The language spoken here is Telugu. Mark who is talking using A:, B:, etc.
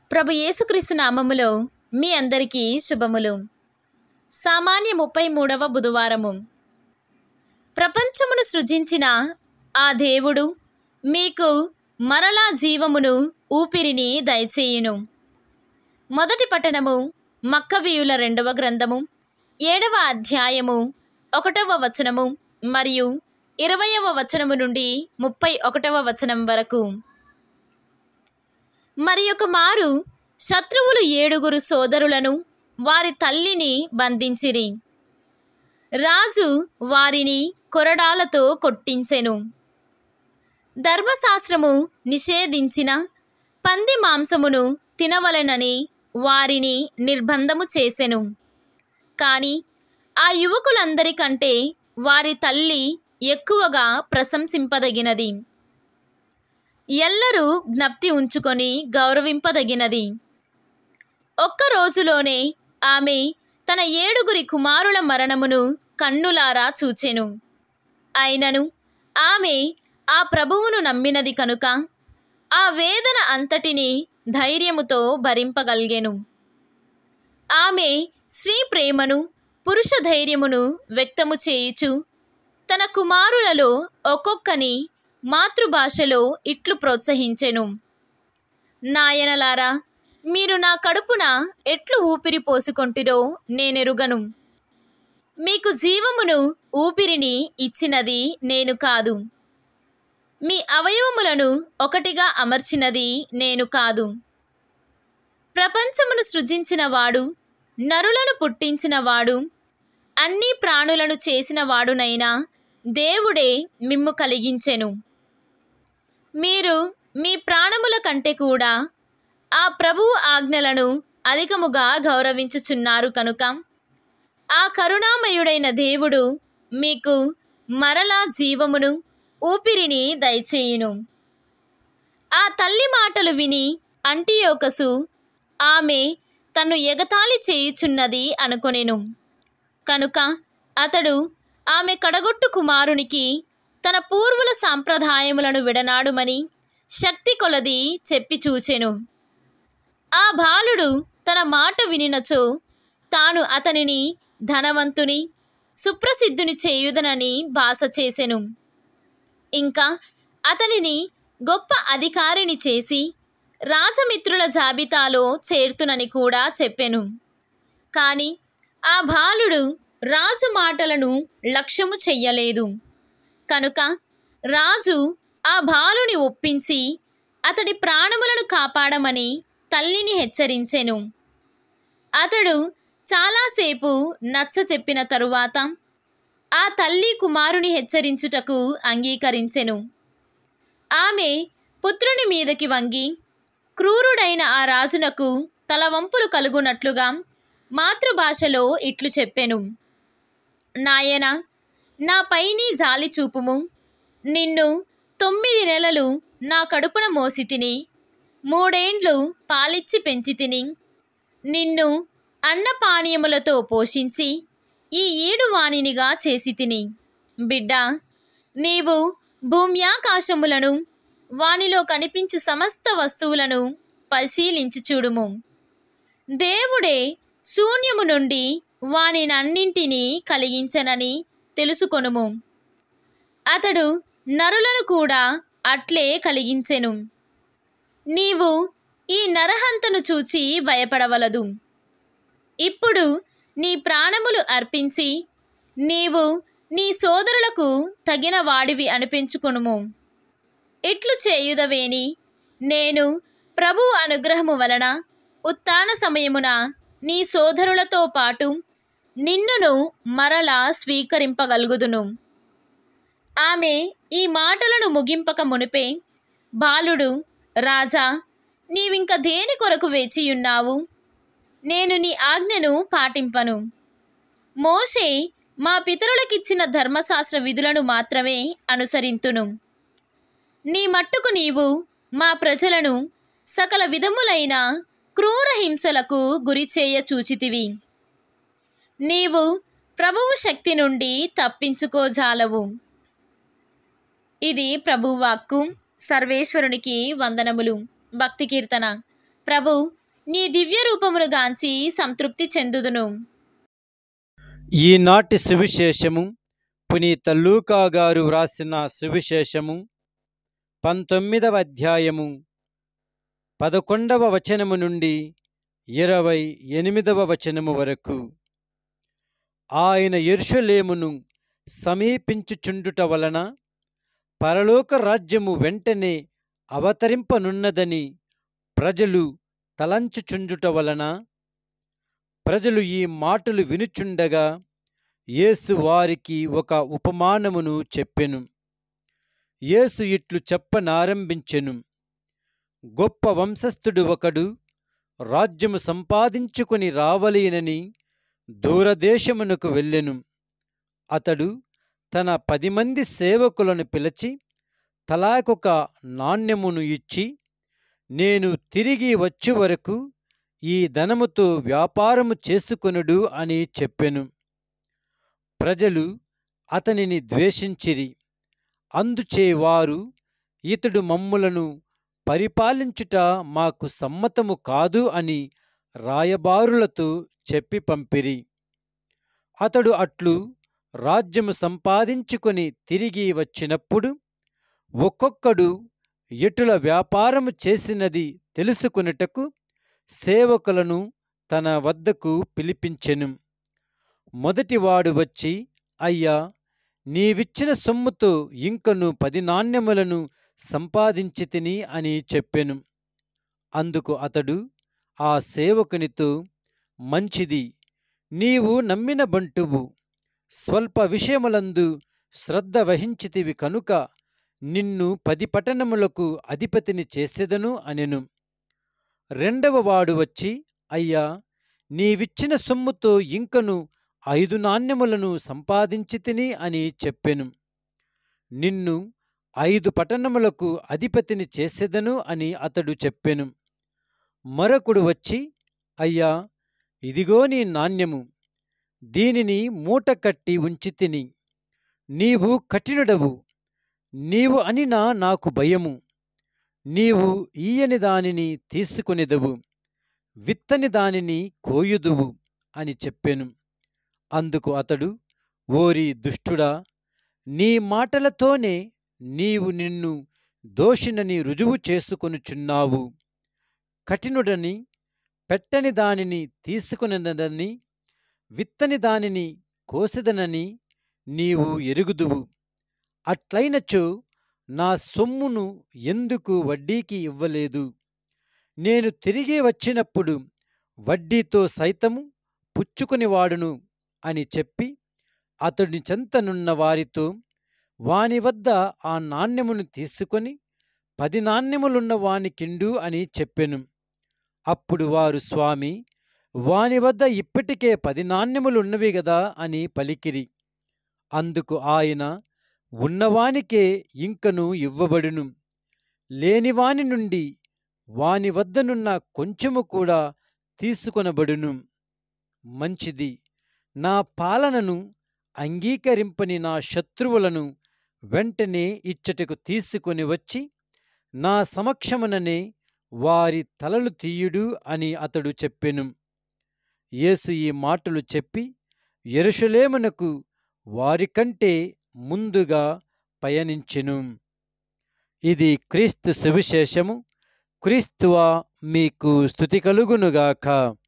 A: ప్రభు యేసుక్రీస్తు నామములో మీ అందరికీ శుభములు సామాన్య ముప్పై మూడవ బుధవారము ప్రపంచమును సృజించిన ఆ దేవుడు మీకు మరలా జీవమును ఊపిరిని దయచేయును మొదటి పట్టణము మక్కబియుల రెండవ గ్రంథము ఏడవ అధ్యాయము ఒకటవ వచనము మరియు ఇరవయవ వచనము నుండి ముప్పై ఒకటవ వచనం వరకు మరి ఒక మారు శత్రువులు ఏడుగురు సోదరులను వారి తల్లిని బంధించిరి రాజు వారిని కొరడాలతో కొట్టించెను ధర్మశాస్త్రము నిషేధించిన పంది మాంసమును తినవలెనని వారిని నిర్బంధము చేసెను కానీ ఆ యువకులందరికంటే వారి తల్లి ఎక్కువగా ప్రశంసింపదగినది ఎల్లరూ జ్ఞప్తి ఉంచుకొని గౌరవింపదగినది ఒక్క రోజులోనే ఆమె తన ఏడుగురి కుమారుల మరణమును కన్నులారా చూచెను అయినను ఆమె ఆ ప్రభువును నమ్మినది కనుక ఆ వేదన అంతటిని ధైర్యముతో భరింపగలిగెను ఆమె స్త్రీ ప్రేమను పురుష ధైర్యమును వ్యక్తము చేయుచు తన కుమారులలో ఒక్కొక్కని మాతృభాషలో ఇట్లు ప్రోత్సహించెను నాయనలారా మీరు నా కడుపున ఎట్లు ఊపిరి పోసుకొంటిరో నేనెరుగను మీకు జీవమును ఊపిరిని ఇచ్చినది నేను కాదు మీ అవయవములను ఒకటిగా అమర్చినది నేను కాదు ప్రపంచమును సృజించిన వాడు నరులను పుట్టించిన వాడు అన్ని ప్రాణులను చేసిన వాడునైనా దేవుడే మిమ్ము కలిగించెను మీరు మీ ప్రాణముల కంటే కూడా ఆ ప్రభువు ఆజ్ఞలను అధికముగా గౌరవించుచున్నారు కనుక ఆ కరుణామయుడైన దేవుడు మీకు మరలా జీవమును ఊపిరిని దయచేయును ఆ తల్లి మాటలు విని అంటియోకసు ఆమె తన్ను ఎగతాళి చేయుచున్నది అనుకొనెను కనుక అతడు ఆమె కడగొట్టు కుమారునికి తన పూర్వుల సాంప్రదాయములను విడనాడుమని శక్తి కొలది చెప్పి చూచెను ఆ బాలుడు తన మాట వినినచో తాను అతనిని ధనవంతుని సుప్రసిద్ధుని చేయుదనని భాష చేసెను ఇంకా అతనిని గొప్ప అధికారిని చేసి రాజమిత్రుల జాబితాలో చేర్తునని కూడా చెప్పెను కాని ఆ బాలుడు రాజు మాటలను లక్ష్యము చెయ్యలేదు కనుక రాజు ఆ బాలుని ఒప్పించి అతడి ప్రాణములను కాపాడమని తల్లిని హెచ్చరించెను అతడు చాలాసేపు నచ్చ చెప్పిన తరువాత ఆ తల్లి కుమారుని హెచ్చరించుటకు అంగీకరించెను ఆమె పుత్రుని మీదకి వంగి క్రూరుడైన ఆ రాజునకు తలవంపులు కలుగునట్లుగా మాతృభాషలో ఇట్లు చెప్పెను నాయన నా పైని జాలి చూపుము నిన్ను తొమ్మిది నెలలు నా కడుపున మోసి తిని మూడేండ్లు పాలిచ్చి పెంచి తిని నిన్ను అన్నపానీయములతో పోషించి ఈ ఈడు వాణినిగా చేసి తిని బిడ్డ నీవు భూమ్యాకాశములను వానిలో కనిపించు సమస్త వస్తువులను పరిశీలించి చూడుము దేవుడే శూన్యము నుండి వానినన్నింటినీ కలిగించనని తెలుసుకొనుము అతడు నరులను కూడా అట్లే కలిగించెను నీవు ఈ నరహంతను చూచి భయపడవలదు ఇప్పుడు నీ ప్రాణములు అర్పించి నీవు నీ సోదరులకు తగిన వాడివి అనిపించుకొనుము ఇట్లు చేయుదవేని నేను ప్రభువు అనుగ్రహము వలన ఉత్తాన సమయమున నీ సోదరులతో పాటు నిన్నును మరలా స్వీకరింపగలుగుదును ఆమె ఈ మాటలను ముగింపక మునిపే బాలుడు రాజా నీవింక దేని కొరకు వేచియున్నావు నేను నీ ఆజ్ఞను పాటింపను మోషే మా పితరులకిచ్చిన ధర్మశాస్త్ర విధులను మాత్రమే అనుసరింతును నీ మట్టుకు నీవు మా ప్రజలను సకల విధములైన క్రూర హింసలకు గురి చేయ చూచితివి నీవు ప్రభువు శక్తి నుండి తప్పించుకోజాలవు ఇది ప్రభువాక్కు సర్వేశ్వరునికి వందనములు భక్తి కీర్తన ప్రభు నీ దివ్య రూపమును గాంచి సంతృప్తి చెందుదును
B: ఈనాటి సువిశేషము పునీత లూకా గారు వ్రాసిన సువిశేషము పంతొమ్మిదవ అధ్యాయము పదకొండవ వచనము నుండి ఇరవై ఎనిమిదవ వచనము వరకు ఆయన ఎరుషలేమును సమీపించుచుండుట వలన పరలోక రాజ్యము వెంటనే అవతరింపనున్నదని ప్రజలు తలంచుచుండుట వలన ప్రజలు ఈ మాటలు వినుచుండగా యేసు వారికి ఒక ఉపమానమును చెప్పెను యేసు ఇట్లు చెప్పనారంభించెను గొప్ప వంశస్థుడు ఒకడు రాజ్యము సంపాదించుకుని రావలేనని దూరదేశమునకు వెళ్ళెను అతడు తన పది మంది సేవకులను పిలిచి తలాకొక నాణ్యమును ఇచ్చి నేను తిరిగి వచ్చే వరకు ఈ ధనముతో వ్యాపారము చేసుకొనుడు అని చెప్పెను ప్రజలు అతనిని ద్వేషించిరి అందుచే వారు ఇతడు మమ్ములను పరిపాలించుట మాకు సమ్మతము కాదు అని రాయబారులతో చెప్పి పంపిరి అతడు అట్లు రాజ్యము సంపాదించుకొని తిరిగి వచ్చినప్పుడు ఒక్కొక్కడు ఎటుల వ్యాపారము చేసినది తెలుసుకొనుటకు సేవకులను తన వద్దకు పిలిపించెను మొదటివాడు వచ్చి అయ్యా నీవిచ్చిన సొమ్ముతో ఇంకను పది నాణ్యములను సంపాదించి తిని అని చెప్పెను అందుకు అతడు ఆ సేవకునితో మంచిది నీవు నమ్మిన బంటువు స్వల్ప విషయములందు శ్రద్ధ వహించితివి కనుక నిన్ను పది పట్టణములకు అధిపతిని చేసెదను అనెను రెండవ వాడు వచ్చి అయ్యా నీవిచ్చిన సొమ్ముతో ఇంకను ఐదు నాణ్యములను సంపాదించి తిని అని చెప్పెను నిన్ను ఐదు పట్టణములకు అధిపతిని చేసెదను అని అతడు చెప్పెను మరొకడు వచ్చి అయ్యా ఇదిగో నీ నాణ్యము దీనిని మూట కట్టి ఉంచి తిని నీవు కఠినుడవు నీవు అనినా నాకు భయము నీవు ఈయని దానిని తీసుకునిదవు విత్తని దానిని కోయుదువు అని చెప్పెను అందుకు అతడు ఓరి దుష్టుడా నీ మాటలతోనే నీవు నిన్ను దోషినని రుజువు చేసుకొనుచున్నావు కఠినుడని పెట్టని దానిని తీసుకునదని విత్తని దానిని కోసెదనని నీవు ఎరుగుదువు అట్లైనచో నా సొమ్మును ఎందుకు వడ్డీకి ఇవ్వలేదు నేను తిరిగి వచ్చినప్పుడు వడ్డీతో సైతము పుచ్చుకునివాడును అని చెప్పి అతడి చెంతనున్న వారితో వాని వద్ద ఆ నాణ్యమును తీసుకొని పది నాణ్యములున్న వానికిండు అని చెప్పెను అప్పుడు వారు స్వామి వాని వద్ద ఇప్పటికే పది నాణ్యములున్నవి గదా అని పలికిరి అందుకు ఆయన ఉన్నవానికే ఇంకను ఇవ్వబడును లేనివాని నుండి వాని వద్దనున్న కొంచెము కూడా తీసుకొనబడును మంచిది నా పాలనను అంగీకరింపని నా శత్రువులను వెంటనే ఇచ్చటకు తీసుకొని వచ్చి నా సమక్షముననే వారి తలలు తీయుడు అని అతడు చెప్పెను యేసు ఈ మాటలు చెప్పి యెరూషలేమునకు వారికంటే ముందుగా పయనించెను ఇది క్రీస్తు సువిశేషము క్రీస్తువా మీకు స్థుతి కలుగునుగాక